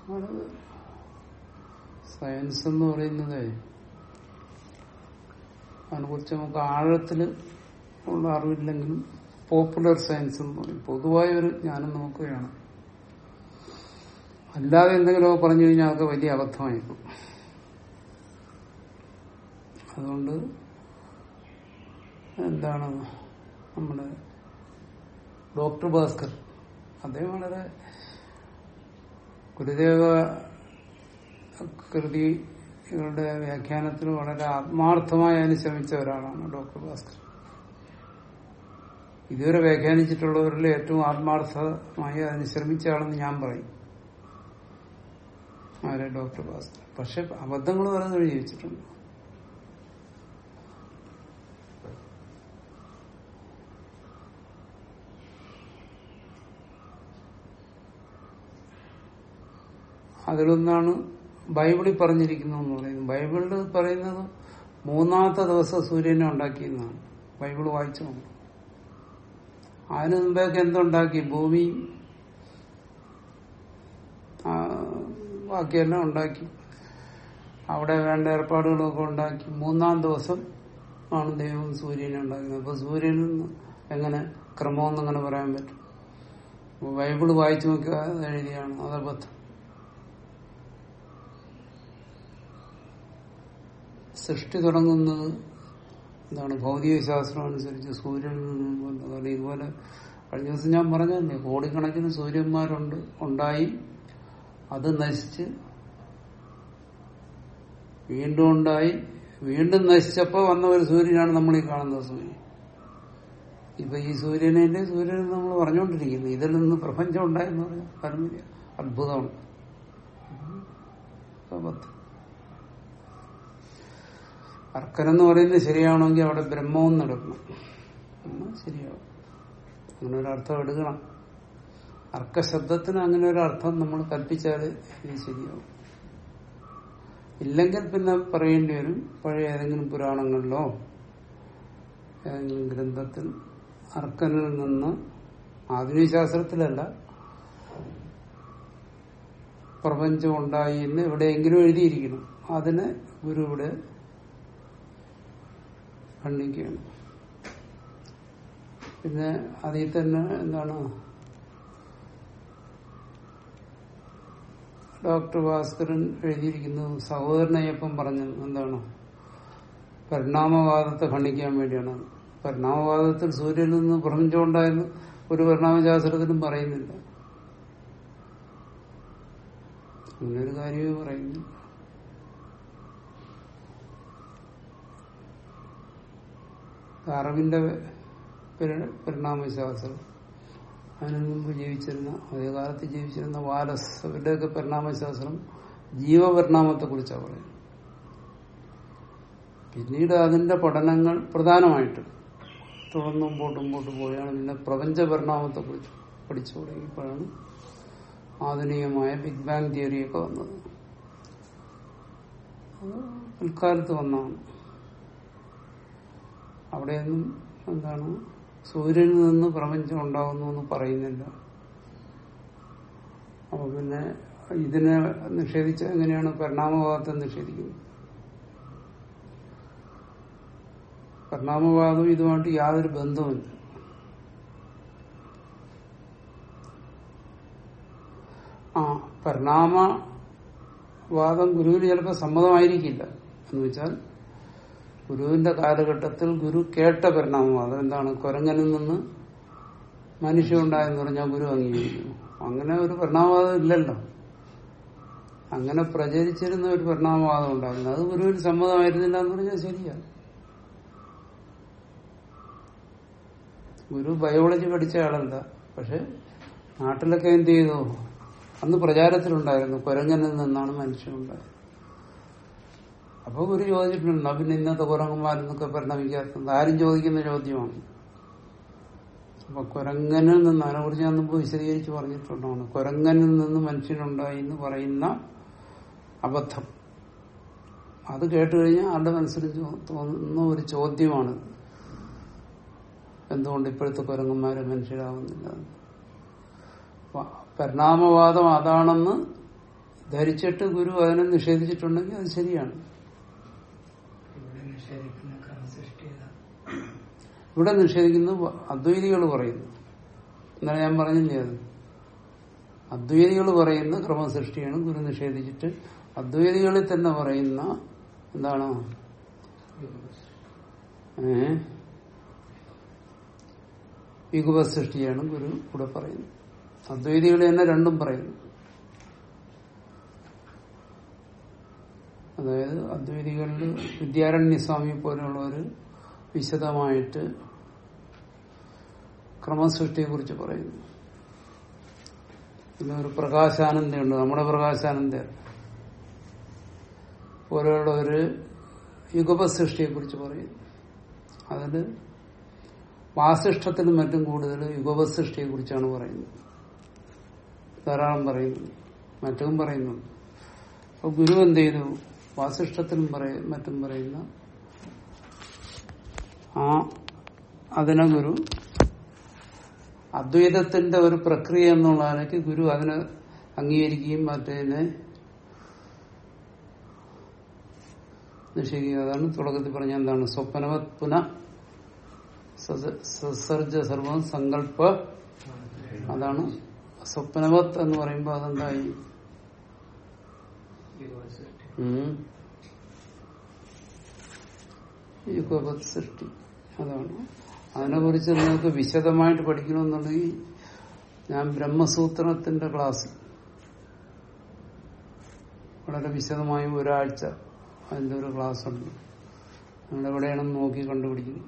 അത് സയൻസ് എന്ന് പറയുന്നത് അതിനെക്കുറിച്ച് നമുക്ക് ആഴത്തിൽ ഉള്ള അറിവില്ലെങ്കിലും പോപ്പുലർ സയൻസ് എന്ന് പറയും പൊതുവായ ഒരു ജ്ഞാനം നോക്കുകയാണ് അല്ലാതെ എന്തെങ്കിലുമൊക്കെ പറഞ്ഞു കഴിഞ്ഞാൽ അതൊക്കെ വലിയ അബദ്ധമായിരിക്കും അതുകൊണ്ട് എന്താണ് നമ്മുടെ ഡോക്ടർ ഭാസ്കർ അദ്ദേഹം വളരെ ഗുരുദേവ കൃതികളുടെ വ്യാഖ്യാനത്തിൽ വളരെ ആത്മാർത്ഥമായി അനുശ്രമിച്ച ഒരാളാണ് ഡോക്ടർ ഭാസ്കർ ഇതുവരെ വ്യാഖ്യാനിച്ചിട്ടുള്ളവരിൽ ഏറ്റവും ആത്മാർത്ഥമായി അതിന് ശ്രമിച്ച ആളെന്ന് ഞാൻ പറയും ആരെ ഡോക്ടർ ഭാസ്കർ പക്ഷെ അബദ്ധങ്ങൾ പലതും എഴുതി വെച്ചിട്ടുണ്ട് അതിലൊന്നാണ് ബൈബിളിൽ പറഞ്ഞിരിക്കുന്നതെന്ന് പറയുന്നത് ബൈബിളിൽ പറയുന്നത് മൂന്നാമത്തെ ദിവസം സൂര്യനെ ഉണ്ടാക്കിയെന്നാണ് ബൈബിൾ വായിച്ചു നോക്കും അതിനു മുമ്പേക്ക് എന്തുണ്ടാക്കി ഭൂമി ആ, ബാക്കിയെല്ലാം ഉണ്ടാക്കി അവിടെ വേണ്ട ഏർപ്പാടുകളൊക്കെ ഉണ്ടാക്കി മൂന്നാം ദിവസം ആണ് ദൈവം സൂര്യനെ ഉണ്ടാക്കുന്നത് അപ്പൊ സൂര്യനിൽ നിന്ന് എങ്ങനെ ക്രമമെന്ന് അങ്ങനെ പറയാൻ പറ്റും അപ്പൊ ബൈബിള് വായിച്ചു നോക്കുക എഴുതിയാണ് അതബദ്ധം സൃഷ്ടി തുടങ്ങുന്നത് എന്താണ് ഭൗതിക ശാസ്ത്രം അനുസരിച്ച് സൂര്യനിൽ നിന്നും അതുപോലെ ഇതുപോലെ കഴിഞ്ഞ ദിവസം ഞാൻ പറഞ്ഞല്ലേ കോടിക്കണക്കിന് സൂര്യന്മാരുണ്ട് ഉണ്ടായി അത് നശിച്ച് വീണ്ടും ഉണ്ടായി വീണ്ടും നശിച്ചപ്പോ വന്ന ഒരു സൂര്യനാണ് നമ്മൾ ഈ കാണുന്നത് സൂര്യൻ ഇപ്പൊ ഈ സൂര്യനെ സൂര്യൻ നമ്മൾ പറഞ്ഞുകൊണ്ടിരിക്കുന്നത് ഇതിൽ നിന്ന് പ്രപഞ്ചം ഉണ്ടായെന്ന് പറയാം പരമ അത്ഭുതമാണ് അബദ്ധം അർക്കനെന്ന് പറയുന്നത് ശരിയാണെങ്കിൽ അവിടെ ബ്രഹ്മവും നടക്കണം എന്നാ ശരിയാവും അങ്ങനെ ഒരു അർത്ഥം എടുക്കണം അർക്കശബ്ദത്തിന് അങ്ങനെ ഒരു അർത്ഥം നമ്മൾ കൽപ്പിച്ചാൽ ഇത് ശരിയാവും ഇല്ലെങ്കിൽ പിന്നെ പറയേണ്ടി വരും പഴയ ഏതെങ്കിലും പുരാണങ്ങളിലോ ഏതെങ്കിലും ഗ്രന്ഥത്തിൽ അർക്കനിൽ നിന്ന് ആധുനിക ശാസ്ത്രത്തിലല്ല പ്രപഞ്ചം ഉണ്ടായി എന്ന് എവിടെയെങ്കിലും എഴുതിയിരിക്കണം അതിനെ ഗുരു ഇവിടെ ഖണ്ഡിക്കുകയാണ് പിന്നെ അതിൽ തന്നെ എന്താണ് ഡോക്ടർ ഭാസ്കരൻ എഴുതിയിരിക്കുന്നത് സഹോദരനയ്യപ്പം പറഞ്ഞു എന്താണ് പരിണാമവാദത്തെ ഖണ്ഡിക്കാൻ വേണ്ടിയാണ് പരിണാമവാദത്തിൽ സൂര്യനിൽ നിന്ന് പ്രപഞ്ചം ഉണ്ടായെന്ന് ഒരു പരിണാമശാസ്ത്രത്തിലും പറയുന്നില്ല അങ്ങനെ ഒരു കാര്യമേ പറയുന്നില്ല അറിവിന്റെ പരി- പരിണാമശാസ്ത്രം അതിനു മുമ്പ് ജീവിച്ചിരുന്ന അതേ കാലത്ത് ജീവിച്ചിരുന്ന വാലസ് അവരുടെയൊക്കെ പരിണാമശാസ്ത്രം ജീവപരിണാമത്തെ കുറിച്ചാണ് പറയുന്നത് പിന്നീട് അതിന്റെ പഠനങ്ങൾ പ്രധാനമായിട്ട് തുടർന്ന് മുമ്പോട്ട് മുമ്പോട്ട് പോയാണ് പിന്നെ പ്രപഞ്ച പരിണാമത്തെ കുറിച്ച് പഠിച്ചു തുടങ്ങിയപ്പോഴാണ് ആധുനികമായ ബിഗ് ബാങ് തിയറിയൊക്കെ വന്നത് അത് പിൽക്കാലത്ത് വന്നതാണ് അവിടെയൊന്നും എന്താണ് സൂര്യനിൽ നിന്ന് പ്രപഞ്ചം ഉണ്ടാകുന്നു എന്ന് പറയുന്നില്ല അപ്പൊ പിന്നെ ഇതിനെ നിഷേധിച്ച എങ്ങനെയാണ് പരിണാമവാദത്തെ നിഷേധിക്കുന്നത് പരിണാമവാദവും ഇതുമായിട്ട് യാതൊരു ബന്ധവുമില്ല ആ പരിണാമവാദം ഗുരുവിന് ചിലപ്പോൾ സമ്മതമായിരിക്കില്ല എന്ന് വെച്ചാൽ ഗുരുവിന്റെ കാലഘട്ടത്തിൽ ഗുരു കേട്ട പരിണാമവാദം എന്താണ് കുരങ്ങനിൽ നിന്ന് മനുഷ്യ ഉണ്ടായെന്ന് പറഞ്ഞാൽ ഗുരു അംഗീകരിക്കുന്നു അങ്ങനെ ഒരു പരിണാമവാദം ഇല്ലല്ലോ അങ്ങനെ പ്രചരിച്ചിരുന്ന ഒരു പരിണാമവാദം ഉണ്ടായിരുന്നു അത് ഗുരുവിന് സമ്മതമായിരുന്നില്ല എന്ന് പറഞ്ഞാൽ ശരിയാണ് ഗുരു ബയോളജി പഠിച്ച ആളല്ല പക്ഷെ നാട്ടിലൊക്കെ എന്ത് ചെയ്തു അന്ന് പ്രചാരത്തിലുണ്ടായിരുന്നു കുരങ്ങനിൽ നിന്നാണ് മനുഷ്യനുണ്ടായത് അപ്പൊ ഗുരു ചോദിച്ചിട്ടുണ്ട് "എന്നാ പിന്നെ ഇന്നത്തെ കുരങ്ങന്മാരെന്നൊക്കെ പരിണമിക്കാത്തത് ആരും ചോദിക്കുന്ന ചോദ്യമാണ് അപ്പൊ കുരങ്ങനിൽ നിന്ന് അതിനെ കുറിച്ച് ഞാൻ മുമ്പ് വിശദീകരിച്ച് പറഞ്ഞിട്ടുണ്ടാണ് കുരങ്ങനിൽ നിന്ന് മനുഷ്യനുണ്ടായി എന്ന് പറയുന്ന അബദ്ധം അത് കേട്ട് കഴിഞ്ഞാൽ ആളുടെ മനസ്സിൽ ചോ- തോന്നുന്ന ഒരു ചോദ്യമാണ് എന്തുകൊണ്ട് ഇപ്പോഴത്തെ കുരങ്ങന്മാര് മനുഷ്യരാകുന്നില്ല അപ്പൊ പരിണാമവാദം അതാണെന്ന് ധരിച്ചിട്ട് ഗുരു അതിനെ നിഷേധിച്ചിട്ടുണ്ടെങ്കിൽ അത് ശരിയാണ് ഇവിടെ നിഷേധിക്കുന്ന ക്രമസൃഷ്ടി ഏതാ? ഇവിടെ നിഷേധിക്കുന്നത് അദ്വൈതികൾ പറയുന്നു എന്നാണ് ഞാൻ പറഞ്ഞില്ലേ അത് അദ്വൈതികൾ പറയുന്ന ക്രമസൃഷ്ടിയാണ് ഗുരു നിഷേധിച്ചിട്ട് അദ്വൈതികളിൽ തന്നെ പറയുന്ന എന്താണ് ഏ വികുപ സൃഷ്ടിയാണ് ഗുരു ഇവിടെ പറയുന്നത് അദ്വൈതികൾ തന്നെ രണ്ടും പറയുന്നു അതായത് അദ്വൈതികളിൽ വിദ്യാരണ്യസ്വാമി പോലെയുള്ളവർ വിശദമായിട്ട് ക്രമസൃഷ്ടിയെ കുറിച്ച് പറയുന്നു പിന്നെ ഒരു പ്രകാശാനന്ദയുണ്ട് നമ്മുടെ പ്രകാശാനന്ദ പോലെയുള്ള ഒരു യുഗപസൃഷ്ടിയെ കുറിച്ച് പറയുന്നു അതില് വാസിഷ്ഠത്തിനും മറ്റും കൂടുതൽ യുഗപസൃഷ്ടിയെ കുറിച്ചാണ് പറയുന്നത് ധാരാളം പറയുന്നു മറ്റും പറയുന്നുണ്ട് അപ്പൊ ഗുരു എന്ത് ചെയ്തു വാസിഷ്ഠത്തിനും പറയ മറ്റും പറയുന്ന ആ അതിനെ ഗുരു അദ്വൈതത്തിന്റെ ഒരു പ്രക്രിയ എന്നുള്ളതിലേക്ക് ഗുരു അതിനെ അംഗീകരിക്കുകയും മറ്റേതിനെ നിഷേധിക്കുക അതാണ് തുടക്കത്തിൽ പറഞ്ഞ എന്താണ് സ്വപ്നവത് പുന സസർജ സർവം സങ്കല്പ അതാണ് സ്വപ്നവത് എന്ന് പറയുമ്പോൾ അതെന്തായി യുഗസൃഷ്ടി. ഉം. യുഗപത് സൃഷ്ടി അതാണ് അതിനെ കുറിച്ച് നിങ്ങൾക്ക് വിശദമായിട്ട് പഠിക്കണമെന്നുണ്ടെങ്കിൽ ഞാൻ ബ്രഹ്മസൂത്രത്തിന്റെ ക്ലാസ് വളരെ വിശദമായി ഒരാഴ്ച അതിന്റെ ഒരു ക്ലാസ് ഉണ്ട് നിങ്ങൾ എവിടെയാണെന്ന് നോക്കി കണ്ടുപിടിക്കുന്നു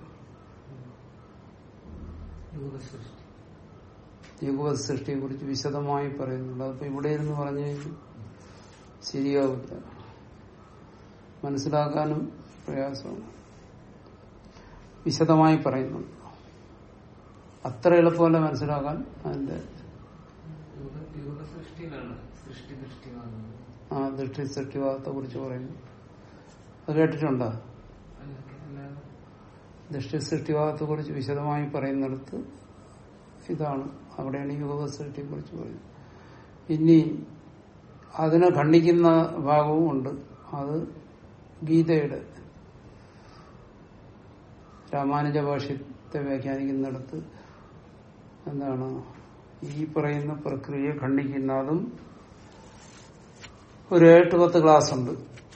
യുഗസൃഷ്ടി. യുഗപത് സൃഷ്ടിയെ കുറിച്ച് വിശദമായി പറയുന്നുണ്ട് അതിപ്പോ ഇവിടെ ഇരുന്ന് പറഞ്ഞു കഴിഞ്ഞാൽ ശരിയാവില്ല മനസ്സിലാക്കാനും പ്രയാസമാണ് വിശദമായി പറയുന്നുണ്ട് അത്ര എളുപ്പമല്ല മനസ്സിലാക്കാൻ അതിന്റെ യുഗ- യുഗസൃഷ്ടിയിലാണ് സൃഷ്ടി ദൃഷ്ടിവാദം ആ ദൃഷ്ടി സൃഷ്ടിവാദത്തെ കുറിച്ച് പറയുന്നു അത് കേട്ടിട്ടുണ്ടോ അതൊക്കെ അല്ലാതെ ദൃഷ്ടി സൃഷ്ടിവാദത്തെ കുറിച്ച് വിശദമായി പറയുന്നിടത്ത് ഇതാണ് അവിടെയാണ് യുഗ സൃഷ്ടിയെ കുറിച്ച് പറയുന്നത് ഇനി അതിനെ ഖണ്ഡിക്കുന്ന ഭാഗവും ഉണ്ട് അത് ഗീതയുടെ രാമാനുജ ഭാഷ്യത്തെ വ്യാഖ്യാനിക്കുന്നിടത്ത് എന്താണ് ഈ പറയുന്ന പ്രക്രിയയെ ഖണ്ഡിക്കുന്ന അതും ഒരു എട്ട് പത്ത് ക്ലാസ് ഉണ്ട്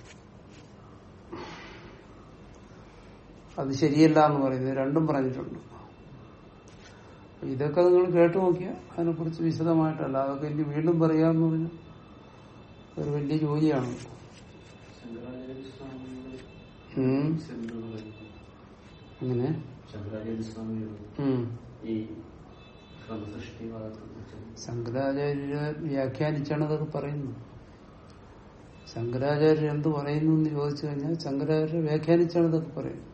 അത് ശരിയല്ല എന്ന് പറയുന്നത് രണ്ടും പറഞ്ഞിട്ടുണ്ട് ഇതൊക്കെ നിങ്ങൾ കേട്ടു നോക്കിയാൽ അതിനെക്കുറിച്ച് വിശദമായിട്ടല്ല അതൊക്കെ ഇനി വീണ്ടും പറയാന്ന് പറഞ്ഞു ഒരു വലിയ ജോലിയാണ് ഉം. അങ്ങനെ ശങ്കരാചാര്യസ്വാമിയുടെ ഉം. ഈ ക്രമസൃഷ്ടിവാദത്തെ കുറിച്ച് ശങ്കരാചാര്യ വ്യാഖ്യാനിച്ചാണ് ഇതൊക്കെ പറയുന്നത് ശങ്കരാചാര്യർ എന്ത് പറയുന്നു എന്ന് ചോദിച്ചു കഴിഞ്ഞാൽ ശങ്കരാചാര്യ വ്യാഖ്യാനിച്ചാണ് ഇതൊക്കെ പറയുന്നത്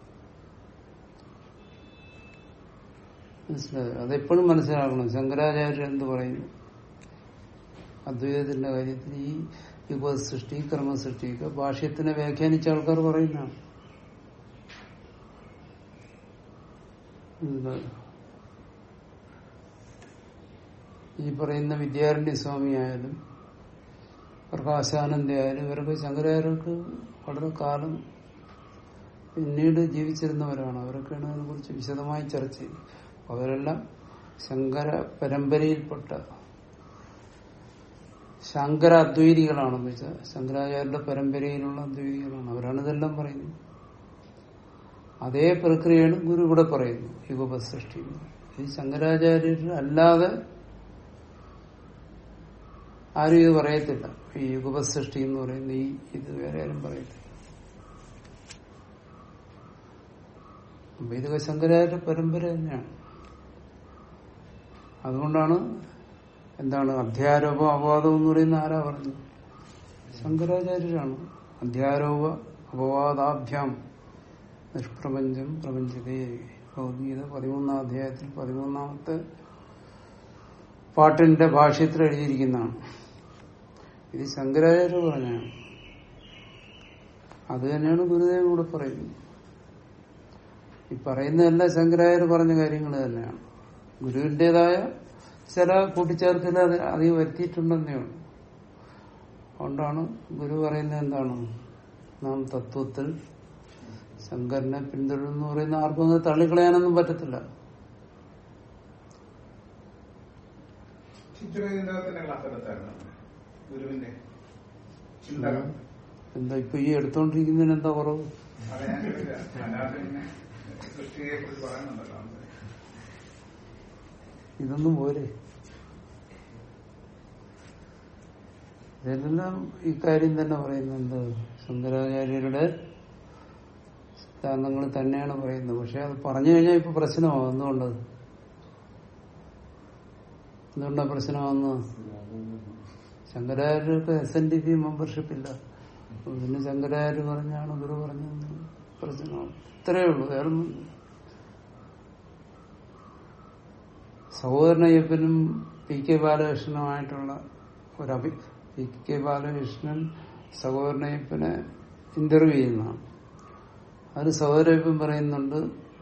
മനസ്സിലായോ അതെപ്പോഴും മനസ്സിലാക്കണം ശങ്കരാചാര്യർ എന്ത് പറയുന്നു അദ്വൈതത്തിന്റെ കാര്യത്തിൽ ഈ യുഗ സൃഷ്ടി ക്രമസൃഷ്ടിയൊക്കെ ഭാഷ്യത്തിനെ വ്യാഖ്യാനിച്ച ആൾക്കാർ പറയുന്നതാണ് മനസ്സിലായോ? ഈ പറയുന്ന വിദ്യാരണ്യ സ്വാമി ആയാലും പ്രകാശാനന്ദ ആയാലും ഇവരൊക്കെ ശങ്കരാചാര്യർക്ക് വളരെ കാലം പിന്നീട് ജീവിച്ചിരുന്നവരാണ് അവരൊക്കെയാണ് അതിനെക്കുറിച്ച് വിശദമായി ചർച്ച ചെയ്തത് അവരെല്ലാം ശങ്കര പരമ്പരയിൽപ്പെട്ട ശങ്കര അദ്വൈതികളാണെന്ന് വെച്ചാൽ ശങ്കരാചാര്യരുടെ പരമ്പരയിലുള്ള അദ്വൈതികളാണ് അവരാണ് ഇതെല്ലാം പറയുന്നത് അതേ പ്രക്രിയയാണ് ഗുരു ഇവിടെ പറയുന്നു യുഗപസൃഷ്ടി ഈ ശങ്കരാചാര്യർ അല്ലാതെ ആരും ഇത് പറയത്തില്ല ഈ യുഗപസൃഷ്ടി എന്ന് പറയുന്ന ഈ ഇത് വേറെ ആരും പറയത്തില്ല അപ്പൊ ഇതൊക്കെ ശങ്കരാചാര്യ പരമ്പര തന്നെയാണ് അതുകൊണ്ടാണ് എന്താണ് അധ്യാരോപ അപവാദം എന്ന് പറയുന്ന ആരാ പറഞ്ഞു ശങ്കരാചാര്യരാണ് അധ്യാരോപ അപവാദാഭ്യാം നിഷ്പ്രപഞ്ചം പ്രപഞ്ചതേ ഭഗവത്ഗീത പതിമൂന്നാം അധ്യായത്തിൽ പതിമൂന്നാമത്തെ പാട്ടിന്റെ ഭാഷ്യത്തിൽ എഴുതിയിരിക്കുന്നതാണ് ഇത് ശങ്കരാചാര്യ പറഞ്ഞാണ് അത് തന്നെയാണ് ഗുരുദേവൻ കൂടെ പറയുന്നത് ഈ പറയുന്നതെല്ലാം ശങ്കരാചാര്യ പറഞ്ഞ കാര്യങ്ങൾ തന്നെയാണ് ഗുരുവിന്റേതായ ചില കൂട്ടിച്ചേർക്കൽ അത് അധികം വരുത്തിയിട്ടുണ്ടെന്നേ ഉള്ളൂ അതുകൊണ്ടാണ് ഗുരു പറയുന്നത് എന്താണ് നാം തത്വത്തിൽ ശങ്കരനെ പിന്തുടരുന്നു പറയുന്ന ആർക്കും അത് തള്ളിക്കളയാനൊന്നും പറ്റത്തില്ല ചിത്രചിന്തകത്തിന്റെ ക്ലാസ് എടുത്തായിരുന്നു ഗുരുവിന്റെ ചിന്തകം എന്താ ഇപ്പൊ ഈ എടുത്തോണ്ടിരിക്കുന്നതിന് എന്താ കുറവ് അത് ഞാൻ കേട്ടില്ല അല്ലാതെ പിന്നെ സൃഷ്ടിയെ കുറിച്ച് പറയുന്നുണ്ടല്ലോ ഇതൊന്നും പോരെ ഇതെല്ലാം ഈ കാര്യം തന്നെ പറയുന്നുണ്ട് ശങ്കരാചാര്യരുടെ സിദ്ധാന്തങ്ങൾ തന്നെയാണ് പറയുന്നത് പക്ഷെ അത് പറഞ്ഞു കഴിഞ്ഞാൽ ഇപ്പൊ പ്രശ്നമാവും എന്തുകൊണ്ട് എന്തുകൊണ്ടാ പ്രശ്നമാകുന്നത് ശങ്കരാചാര്യർക്ക് S N D P membership ഇല്ല പിന്നെ ശങ്കരാചാര്യ പറഞ്ഞാണ് ഗുരു പറഞ്ഞത് പ്രശ്നമാണ് ഇത്രയേ ഉള്ളൂ വേറെ ഒന്നുമില്ല. സഹോദരനയ്യപ്പനും പി കെ ബാലകൃഷ്ണനുമായിട്ടുള്ള ഒരു അഭി പി കെ ബാലകൃഷ്ണൻ സഹോദരനയ്യപ്പനെ ഇന്റർവ്യൂ ചെയ്യുന്നതാണ് അതിൽ സഹോദരയ്യപ്പൻ പറയുന്നുണ്ട്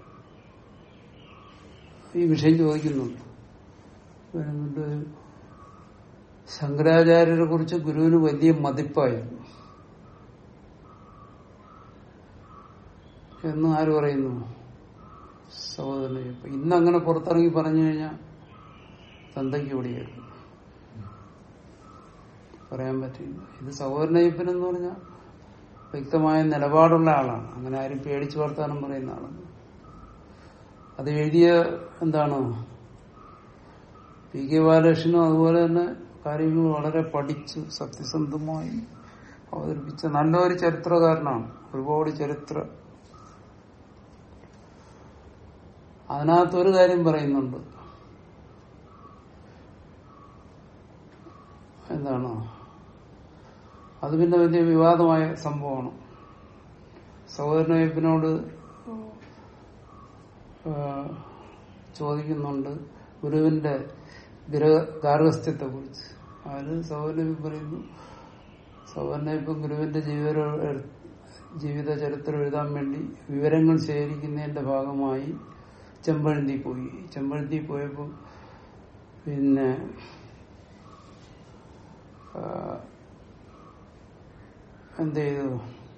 ഈ വിഷയം ചോദിക്കുന്നുണ്ട് പറയുന്നുണ്ട് ശങ്കരാചാര്യരെ കുറിച്ച് ഗുരുവിന് വലിയ മതിപ്പായിരുന്നു എന്ന് ആര് പറയുന്നു സഹോദരനയ്യപ്പൻ ഇന്ന് അങ്ങനെ പുറത്തിറങ്ങി പറഞ്ഞു കഴിഞ്ഞാൽ തന്തയ്ക്ക് ഓടിയായിരുന്നു പറയാൻ പറ്റില്ല ഇത് സഹോദരനയ്യപ്പൻ എന്ന് പറഞ്ഞാൽ വ്യക്തമായ നിലപാടുള്ള ആളാണ് അങ്ങനെ ആരും പേടിച്ചു വർത്താനം പറയുന്ന ആളാണ് അത് എഴുതിയ എന്താണ് പി കെ ബാലകൃഷ്ണനും അതുപോലെ തന്നെ കാര്യങ്ങൾ വളരെ പഠിച്ച് സത്യസന്ധമായി അവതരിപ്പിച്ച നല്ലൊരു ചരിത്രകാരനാണ് ഒരുപാട് ചരിത്ര അതിനകത്തൊരു കാര്യം പറയുന്നുണ്ട് എന്താണ് അത് പിന്നെ വലിയ വിവാദമായ സംഭവമാണ് സഹോദരനയ്യപ്പനോട് ആ, ചോദിക്കുന്നുണ്ട് ഗുരുവിന്റെ ഗാർഹസ്ഥ്യത്തെ കുറിച്ച് അതിന് സഹോദരനയ്യപ്പൻ പറയുന്നു സഹോദരനയ്യപ്പൻ ഗുരുവിന്റെ ജീവിത ജീവിത ചരിത്രം എഴുതാൻ വേണ്ടി വിവരങ്ങൾ ശേഖരിക്കുന്നതിന്റെ ഭാഗമായി ചെമ്പഴന്തി പോയി ചെമ്പഴന്തി പോയപ്പോൾ പിന്നെ ആ, എന്ത് ചെയ്തു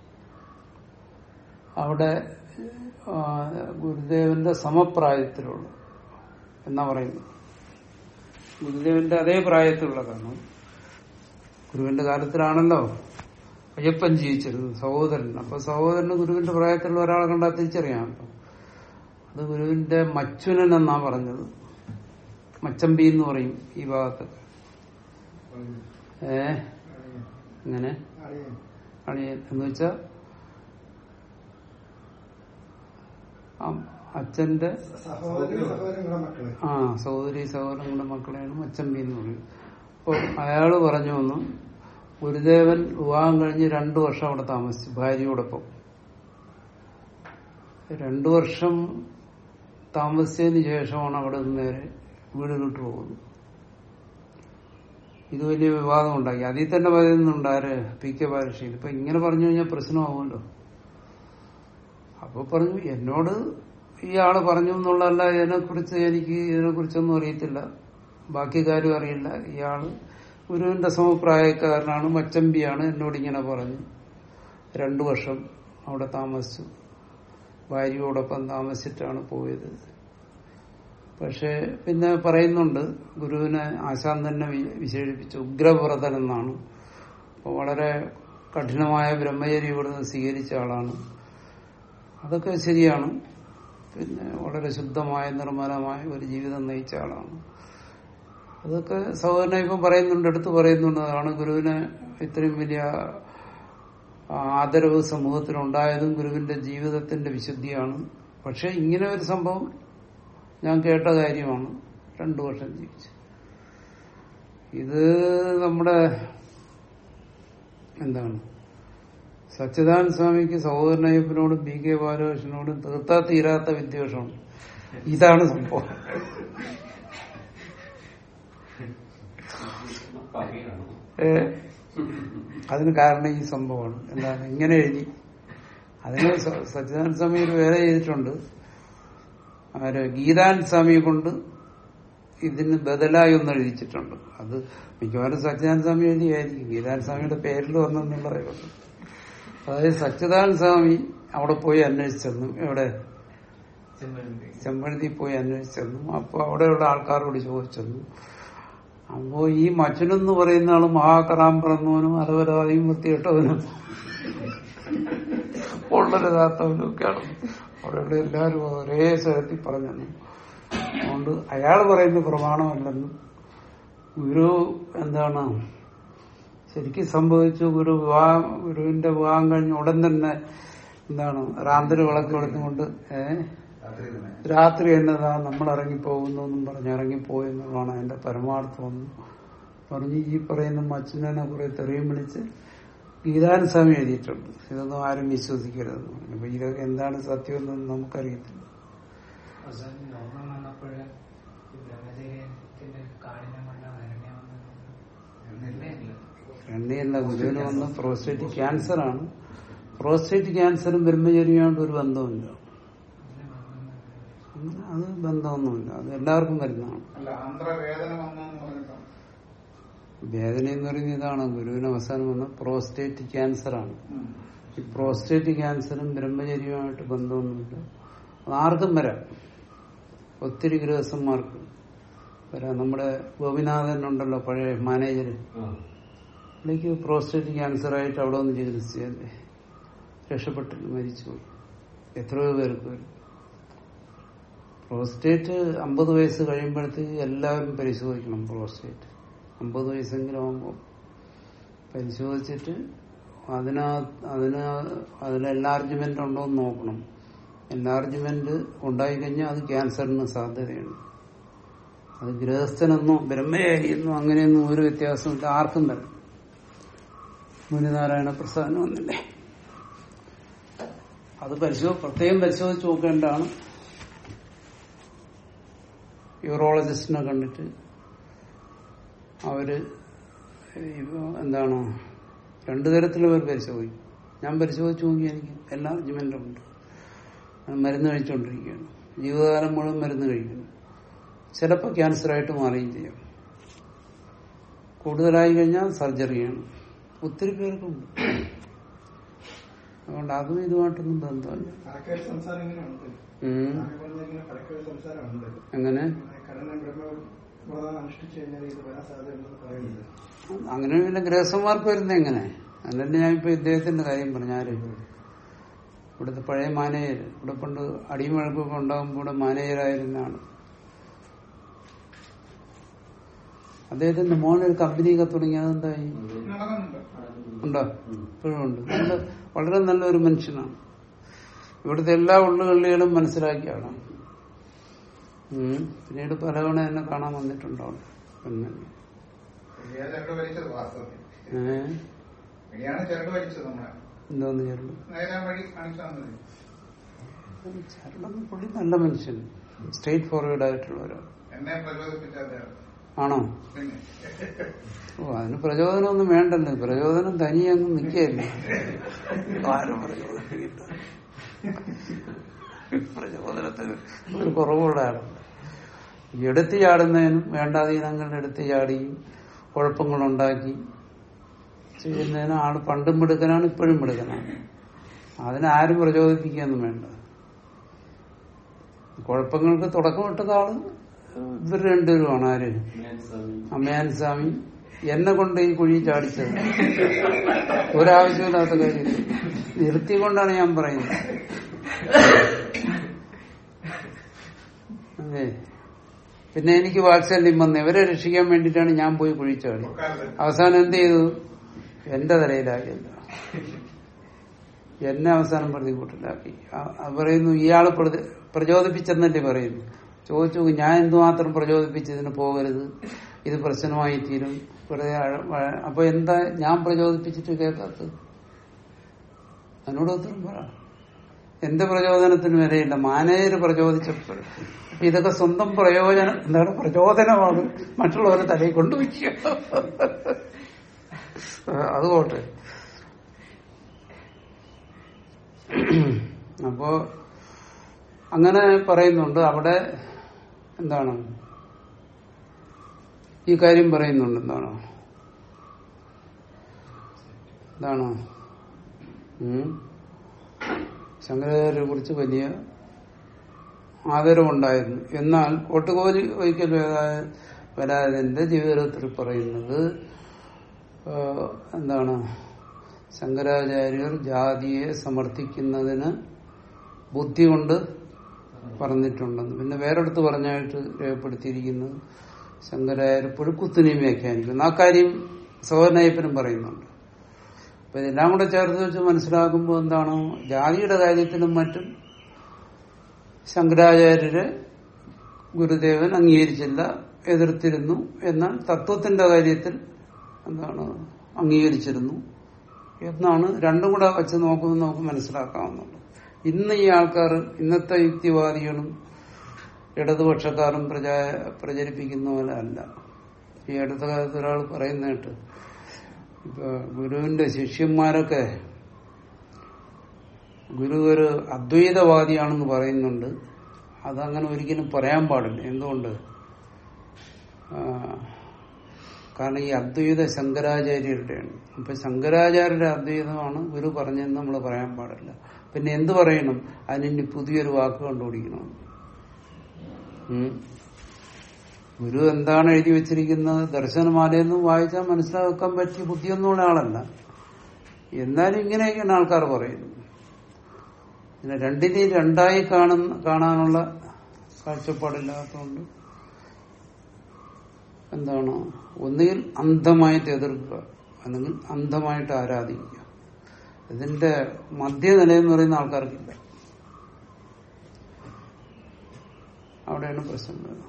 അവിടെ ആ, ഗുരുദേവന്റെ സമപ്രായത്തിലുള്ള എന്നാ പറയുന്നു ഗുരുദേവന്റെ അതേ പ്രായത്തിലുള്ള കാരണം ഗുരുവിന്റെ കാലത്തിലാണല്ലോ അയ്യപ്പൻ ജീവിച്ചിരുന്നത് സഹോദരൻ അപ്പൊ സഹോദരന് ഗുരുവിന്റെ പ്രായത്തിലുള്ള ഒരാളെ കണ്ടാൽ തിരിച്ചറിയാമല്ലോ അത് ഗുരുവിന്റെ മച്ചുനൻ എന്നാ പറഞ്ഞത് മച്ചമ്പി എന്ന് പറയും ഈ ഭാഗത്ത് ഏ ഇങ്ങനെ അളിയൻ എന്ന് വെച്ചാ അം- അച്ഛന്റെ സഹോദരി സഹോദരങ്ങളുടെ മക്കള് ആ സഹോദരി സഹോദരങ്ങളുടെ മക്കളെയാണ് മച്ചമ്പി എന്ന് പറയുന്നത് അപ്പൊ അയാള് പറഞ്ഞു വന്നു ഗുരുദേവൻ വിവാഹം കഴിഞ്ഞ് രണ്ടു വർഷം അവിടെ താമസിച്ചു ഭാര്യയോടൊപ്പം രണ്ടു വർഷം താമസിച്ചതിന് ശേഷമാണ് അവിടെ നിന്ന് നേരെ വീടുകളിട്ട് പോകുന്നത് ഇത് വലിയ വിവാദം ഉണ്ടാക്കി അതിൽ തന്നെ പറയുന്നുണ്ട് ആര് പി കെ ബാലകൃഷ്ണൻ ഇപ്പൊ ഇങ്ങനെ പറഞ്ഞു കഴിഞ്ഞാൽ പ്രശ്നമാവുമല്ലോ അപ്പൊ പറഞ്ഞു എന്നോട് ഈ ആള് പറഞ്ഞു എന്നുള്ളതല്ല ഇതിനെക്കുറിച്ച് എനിക്ക് ഇതിനെക്കുറിച്ചൊന്നും അറിയത്തില്ല ബാക്കി കാര്യം അറിയില്ല ഇയാള് ഗുരുവിന്റെ സമപ്രായക്കാരനാണ് മച്ചമ്പിയാണ് എന്നോട് ഇങ്ങനെ പറഞ്ഞു രണ്ടു വർഷം അവിടെ താമസിച്ചു ഭാര്യയോടൊപ്പം താമസിച്ചിട്ടാണ് പോയത് പക്ഷെ പിന്നെ പറയുന്നുണ്ട് ഗുരുവിനെ ആശാൻ തന്നെ വി- വിശേഷിപ്പിച്ചു ഉഗ്രവ്രതൻ എന്നാണ് അപ്പൊ വളരെ കഠിനമായ ബ്രഹ്മചര്യ ഇവിടുന്ന് സ്വീകരിച്ച ആളാണ് അതൊക്കെ ശരിയാണ് പിന്നെ വളരെ ശുദ്ധമായ നിർമ്മലമായ ഒരു ജീവിതം നയിച്ച ആളാണ് അതൊക്കെ സഹോദരന ഇപ്പം പറയുന്നുണ്ട് എടുത്തു പറയുന്നുണ്ട് അതാണ് ഗുരുവിന് ഇത്രയും വലിയ ആദരവ് സമൂഹത്തിലുണ്ടായതും ഗുരുവിന്റെ ജീവിതത്തിന്റെ വിശുദ്ധിയാണ് പക്ഷെ ഇങ്ങനെ ഒരു സംഭവം ഞാൻ കേട്ട കാര്യമാണ് രണ്ടു വർഷം ജീവിച്ചു ഇത് നമ്മുടെ എന്താണ് സച്ചിദാനന്ദ സ്വാമിക്ക് സഹോദരനയ്യപ്പനോടും ബി കെ ബാലകൃഷ്ണനോടും തീർത്താ തീരാത്ത വിദ്വേഷമാണ് ഇതാണ് സംഭവം പറയുകയാണ് ഏ, അതിന് കാരണം ഈ സംഭവമാണ് എന്താണ് ഇങ്ങനെ എഴുതി അതിന് സ- സച്ചിദാനന്ദ സ്വാമി ഒരു വേല ചെയ്തിട്ടുണ്ട് ആര് ഗീതാനന്ദ സ്വാമിയെ കൊണ്ട് ഇതിന് ബദലായി ഒന്ന് എഴുതിച്ചിട്ടുണ്ട് അത് മിക്കവാറും സച്ചിദാനന്ദ സ്വാമി എഴുതിയായിരിക്കും ഗീതാനന്ദ സ്വാമിയുടെ പേരിൽ വന്നെന്നുള്ള അറിയുള്ളൂ അതായത് സച്ചിദാനന്ദ സ്വാമി അവിടെ പോയി അന്വേഷിച്ചെന്നു എവിടെ ചെമ്പഴന്തി ചെമ്പഴന്തി പോയി അന്വേഷിച്ചെന്നു അപ്പൊ അവിടെയുള്ള ആൾക്കാരോട് ചോദിച്ചെന്നു അപ്പോ ഈ മച്ചനെന്ന് പറയുന്ന ആള് മഹാകറാം പിറന്നവനും അലവരാതിയും വൃത്തിയിട്ടവനും ഉള്ളൊരുതാത്തവനും ഒക്കെയാണ് അവിടെയുള്ള എല്ലാവരും ഒരേ സ്വരത്തിൽ പറഞ്ഞു അതുകൊണ്ട് അയാൾ പറയുന്ന പ്രമാണമല്ലെന്നും ഗുരു എന്താണ് ശരിക്കും സംഭവിച്ചു ഗുരു വിവാഹം ഗുരുവിന്റെ വിവാഹം കഴിഞ്ഞ ഉടൻ തന്നെ എന്താണ് റാന്തര് വിളക്ക് കൊടുത്തുകൊണ്ട് ഏഹ് രാത്രി തന്നെ രാത്രി എന്നതാ നമ്മൾ ഇറങ്ങിപ്പോകുന്നു എന്നും പറഞ്ഞ് ഇറങ്ങിപ്പോയി എന്നുള്ളതാണ് അതിന്റെ പരമാർത്ഥം എന്ന് പറഞ്ഞ് ഈ പറയുന്ന മച്ചനെ കുറെ തെറിയും വിളിച്ച് ഗീതാനുസ്വാമി എഴുതിയിട്ടുണ്ട് ഇതൊന്നും ആരും വിശ്വസിക്കരുതെന്ന് പറഞ്ഞു അപ്പൊ ഇതൊക്കെ എന്താണ് സത്യം എന്നൊന്നും നമുക്കറിയത്തില്ല അവസാനം രോഗം വന്നപ്പോഴ് ഈ ബ്രഹ്മചര്യത്തിന്റെ കാഠിന്യമുള്ള അരണ്യ വന്നില്ല എണ്ണയല്ല ഗുരുവിന് വന്ന പ്രോസ്റ്റേറ്റ് ക്യാൻസർ ആണ് പ്രോസ്റ്റേറ്റ് ക്യാൻസറും ബ്രഹ്മചര്യമായിട്ട് ഒരു ബന്ധവുമില്ല അത് ബന്ധമൊന്നുമില്ല അത് എല്ലാവർക്കും വരുന്നതാണ് അല്ല ആന്ധ്രവേദന വന്നെന്ന് പറഞ്ഞിട്ടാണ് വേദന എന്ന് പറയുന്നത് ഇതാണ് ഗുരുവിന് അവസാനം വന്ന പ്രോസ്റ്റേറ്റ് ക്യാൻസർ ആണ് ഉം. ഈ പ്രോസ്റ്റേറ്റ് ക്യാൻസറും ബ്രഹ്മചര്യവുമായിട്ട് ബന്ധമൊന്നുമില്ല അത് ആർക്കും വരാം ഒത്തിരി ഗൃഹസ്ഥന്മാർക്ക് വരാം നമ്മുടെ ഗോപിനാഥൻ ഉണ്ടല്ലോ പഴയ മാനേജർ പുള്ളിക്ക് പ്രോസ്റ്റേറ്റ് ക്യാൻസർ ആയിട്ട് അവിടെ ഒന്ന് ചികിത്സിച്ചല്ലേ രക്ഷപ്പെട്ടില്ല മരിച്ചുപോയി എത്രയോ പേർക്ക് വരും പ്രോസ്റ്റേറ്റ് അമ്പത് വയസ്സ് കഴിയുമ്പോഴത്തേക്ക് എല്ലാവരും പരിശോധിക്കണം പ്രോസ്റ്റേറ്റ് അമ്പത് വയസ്സെങ്കിലും ആകുമ്പോൾ പരിശോധിച്ചിട്ട് അതിനാ അതിന് അതിൽ എൻലാർജ്മെന്റ് ഉണ്ടോ എന്ന് നോക്കണം എൻലാർജ്മെന്റ് ഉണ്ടായിക്കഴിഞ്ഞാൽ അത് ക്യാൻസറിന് സാധ്യതയുണ്ട് അത് ഗൃഹസ്ഥനെന്നോ ബ്രഹ്മയായിരിക്കുന്നു അങ്ങനെയൊന്നും ഒരു വ്യത്യാസമില്ല ആർക്കും വരും മുനിനാരായണ പ്രസാദം വന്നില്ലേ അത് പരിശോ പ്രത്യേകം പരിശോധിച്ച് നോക്കേണ്ടതാണ് യൂറോളജിസ്റ്റിനെ കണ്ടിട്ട് അവര് ഇപ്പൊ എന്താണ് രണ്ടു തരത്തിൽ അവർ പരിശോധിക്കും ഞാൻ പരിശോധിച്ചു നോക്കി എനിക്ക് എല്ലാ അർജ്യുമെന്റും ഉണ്ട് ഞാൻ മരുന്ന് കഴിച്ചുകൊണ്ടിരിക്കുകയാണ് ജീവിതകാലം മുഴുവൻ മരുന്ന് കഴിക്കുന്നു ചിലപ്പോൾ ക്യാൻസറായിട്ട് മാറുകയും ചെയ്യാം കൂടുതലായി കഴിഞ്ഞാൽ സർജറിയാണ് ഒത്തിരി പേർക്കുണ്ട് അതുകൊണ്ട് അതും ഇതുമായിട്ടൊന്നും ബന്ധമില്ല പരക്കേൽ സംസാരം ഇങ്ങനെ ഉണ്ട് ഉം. ആകെ പറഞ്ഞ ഇങ്ങനെ പരക്കേൽ സംസാരം ഉണ്ട് എങ്ങനെ കടനം ബ്രഹ്മബോധം അനുഷ്ഠിച്ചു കഴിഞ്ഞാൽ ഇത് വരാൻ സാധ്യതയുണ്ടെന്ന് പറയുന്നത് അങ്ങനെ പിന്നെ ഗ്രഹസ്ഥന്മാർക്ക് വരുന്നത് എങ്ങനെ അതല്ലേ ഞാൻ ഇപ്പൊ ഇദ്ദേഹത്തിന്റെ കാര്യം പറഞ്ഞാല് ഇവിടുത്തെ പഴയ മാനേജർ ഇവിടെ പണ്ട് അടിയും വഴക്കൊക്കെ ഉണ്ടാകുമ്പോൾ ഇവിടെ മാനേജറായിരുന്നാണ് അദ്ദേഹത്തിന്റെ മോനൊരു കമ്പനിയൊക്കെ തുടങ്ങി അതെന്തായി നടക്കുന്നുണ്ട് ഉണ്ടോ ഇപ്പോഴും ഉണ്ട് നല്ല വളരെ നല്ലൊരു മനുഷ്യനാണ് ഇവിടുത്തെ എല്ലാ ഉള്ളുകളിലും മനസ്സിലാക്കിയ ആളാണ് ഉം. പിന്നീട് പലതവണ എന്നെ കാണാൻ വന്നിട്ടുണ്ട് അവിടെ പിന്നെ ഇടിയാണ് ചരട് വലിച്ചത് വാസ്തവത്തിൽ ഏഹ് ഇടിയാണ് ചരട് വലിച്ചത് നമ്മളെ എന്തോന്ന് ചേർന്നു നേരെ വഴി കാണിച്ചു തന്നത് ചരടം പുള്ളി നല്ല മനുഷ്യൻ സ്ട്രേറ്റ് ഫോർവേഡ് ആയിട്ടുള്ള ഒരാൾ എന്നെ പ്രചോദിപ്പിച്ച അദ്ദേഹം ആണോ പിന്നെ ഓ അതിന് പ്രചോദനമൊന്നും വേണ്ടല്ലോ പ്രചോദനം തനിയെ അങ്ങ് നിൽക്കുകയല്ലേ ആരും പ്രചോദനം പ്രചോദനത്തിന് ഒരു കുറവുള്ള ആളാണ് എടുത്തു ചാടുന്നതിനും വേണ്ടാതീനങ്ങൾ എടുത്തു ചാടിയും കുഴപ്പങ്ങളുണ്ടാക്കി ചെയ്യുന്നതിന് ആള് പണ്ടും മിടുക്കനാണ് ഇപ്പോഴും മിടുക്കനാണ് അതിനാരും പ്രചോദിപ്പിക്കുകയൊന്നും വേണ്ട കുഴപ്പങ്ങൾക്ക് തുടക്കമിട്ടത് ആള് ഇവർ രണ്ടുപേരുമാണ് ആര് അമ്മയാൻ സ്വാമി എന്നെ കൊണ്ട് ഈ കുഴി ചാടിച്ചത് ഒരാവശ്യമില്ലാത്ത കാര്യം നിർത്തിക്കൊണ്ടാണ് ഞാൻ പറയുന്നത് അതെ പിന്നെ എനിക്ക് വാത്സല്യം വന്ന് ഇവരെ രക്ഷിക്കാൻ വേണ്ടിയിട്ടാണ് ഞാൻ പോയി കുഴി ചാടി അവസാനം എന്ത് ചെയ്തു എന്റെ തലയിലാകില്ല എന്നെ അവസാനം പ്രതികൂട്ടിലാക്കി ആ- ആ പറയുന്നു ഇയാള് പ്രതി- പ്രചോദിപ്പിച്ചെന്നല്ലേ പറയുന്നു ചോദിച്ചു ഞാൻ എന്തുമാത്രം പ്രചോദിപ്പിച്ച് ഇതിന് പോകരുത് ഇത് പ്രശ്നമായി തീരും വെറുതെ അഴ- വഴ- അപ്പൊ എന്താ ഞാൻ പ്രചോദിപ്പിച്ചിട്ട് കേൾക്കാത്തത് അതിനോട് ഉത്തരം പറ എന്റെ പ്രചോദനത്തിന് വിലയില്ല മാനേജർ പ്രചോദിച്ചപ്പോൾ അപ്പൊ ഇതൊക്കെ സ്വന്തം പ്രയോജനം എന്താണ് പ്രചോദനമാണ് മറ്റുള്ളവരെ തലയിൽ കൊണ്ടുവയ്ക്കുക അത് പോട്ടെ അപ്പോ അങ്ങനെ പറയുന്നുണ്ട് അവിടെ എന്താണ് ഈ കാര്യം പറയുന്നുണ്ട് എന്താണോ എന്താണോ ഉം? ശങ്കരാചാര്യരെ കുറിച്ച് വലിയ ആദരവുണ്ടായിരുന്നു എന്നാൽ കോട്ടുകോലി ഒരിക്കൽ വേദ- വരാതിന്റെ ജീവിതത്തിൽ പറയുന്നത് ആ, എന്താണ് ശങ്കരാചാര്യർ ജാതിയെ സമർത്ഥിക്കുന്നതിന് ബുദ്ധി കൊണ്ട് പറഞ്ഞിട്ടുണ്ടെന്ന് പിന്നെ വേറെടുത്ത് പറഞ്ഞായിട്ട് രേഖപ്പെടുത്തിയിരിക്കുന്നത് ശങ്കരാചാര്യ എപ്പോഴും കുത്തിനെയും വ്യാഖ്യാനിക്കുന്നു ആ കാര്യം സോദനയപ്പനും പറയുന്നുണ്ട് അപ്പൊ ഇതെല്ലാം കൂടെ ചേർത്ത് വെച്ച് മനസ്സിലാക്കുമ്പോൾ എന്താണ് ജാതിയുടെ കാര്യത്തിലും മറ്റും ശങ്കരാചാര്യരെ ഗുരുദേവൻ അംഗീകരിച്ചില്ല എതിർത്തിരുന്നു എന്നാൽ തത്വത്തിന്റെ കാര്യത്തിൽ എന്താണ് അംഗീകരിച്ചിരുന്നു എന്നാണ് രണ്ടും കൂടെ വെച്ച് നോക്കുമ്പോൾ നമുക്ക് മനസ്സിലാക്കാവുന്നുള്ളൂ ഇന്ന് ഈ ആൾക്കാർ ഇന്നത്തെ യുക്തിവാദികളും ഇടതുപക്ഷക്കാരും പ്രചാ പ്രചരിപ്പിക്കുന്ന പോലെ അല്ല ഈ അടുത്ത കാലത്ത് ഒരാൾ പറയുന്ന കേട്ട് ഇപ്പൊ ഗുരുവിന്റെ ശിഷ്യന്മാരൊക്കെ ഗുരു ഒരു അദ്വൈതവാദിയാണെന്ന് പറയുന്നുണ്ട് അതങ്ങനെ ഒരിക്കലും പറയാൻ പാടില്ല എന്തുകൊണ്ട് ആ, കാരണം ഈ അദ്വൈത ശങ്കരാചാര്യരുടെയാണ് അപ്പൊ ശങ്കരാചാര്യരുടെ അദ്വൈതമാണ് ഗുരു പറഞ്ഞതെന്ന് നമ്മൾ പറയാൻ പാടില്ല പിന്നെ എന്ത് പറയണം അതിനി പുതിയൊരു വാക്ക് കണ്ടുപിടിക്കണം ഉം. ഗുരു എന്താണ് എഴുതി വെച്ചിരിക്കുന്നത് ദർശനമാലയെന്നും വായിച്ചാൽ മനസ്സിലാക്കാൻ പറ്റിയ ബുദ്ധിയൊന്നുള്ള ആളല്ല എന്നാലും ഇങ്ങനെയൊക്കെയാണ് ആൾക്കാർ പറയുന്നത് പിന്നെ രണ്ടിനെയും രണ്ടായി കാണുന്ന കാണാനുള്ള കാഴ്ചപ്പാടില്ലാത്തതുകൊണ്ട് എന്താണ് ഒന്നുകിൽ അന്ധമായിട്ട് എതിർക്കുക അല്ലെങ്കിൽ അന്ധമായിട്ട് ആരാധിക്കുക ഇതിന്റെ മധ്യനിലയെന്ന് പറയുന്ന ആൾക്കാർക്കില്ല അവിടെയാണ് പ്രശ്നം വരുന്നത്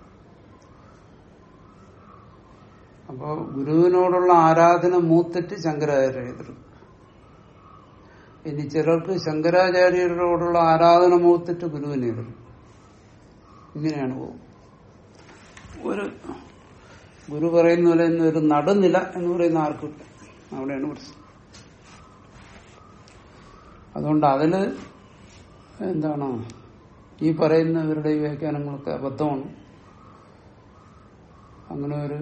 അപ്പോ ഗുരുവിനോടുള്ള ആരാധന മൂത്തിട്ട് ശങ്കരാചാര്യ എതിർക്കും ഇനി ചിലർക്ക് ശങ്കരാചാര്യരോടുള്ള ആരാധന മൂത്തിട്ട് ഗുരുവിനെ എതിർക്കും ഇങ്ങനെയാണ് പോകും ഒരു ഗുരു പറയുന്ന പോലെ തന്നെ ഒരു നടുനില എന്ന് പറയുന്ന ആർക്കും ഇല്ല. അവിടെയാണ് പ്രശ്നം അതുകൊണ്ട് അതില് എന്താണ് ഈ പറയുന്നവരുടെ ഈ വ്യാഖ്യാനങ്ങളൊക്കെ അബദ്ധമാണ് അങ്ങനെ ഒരു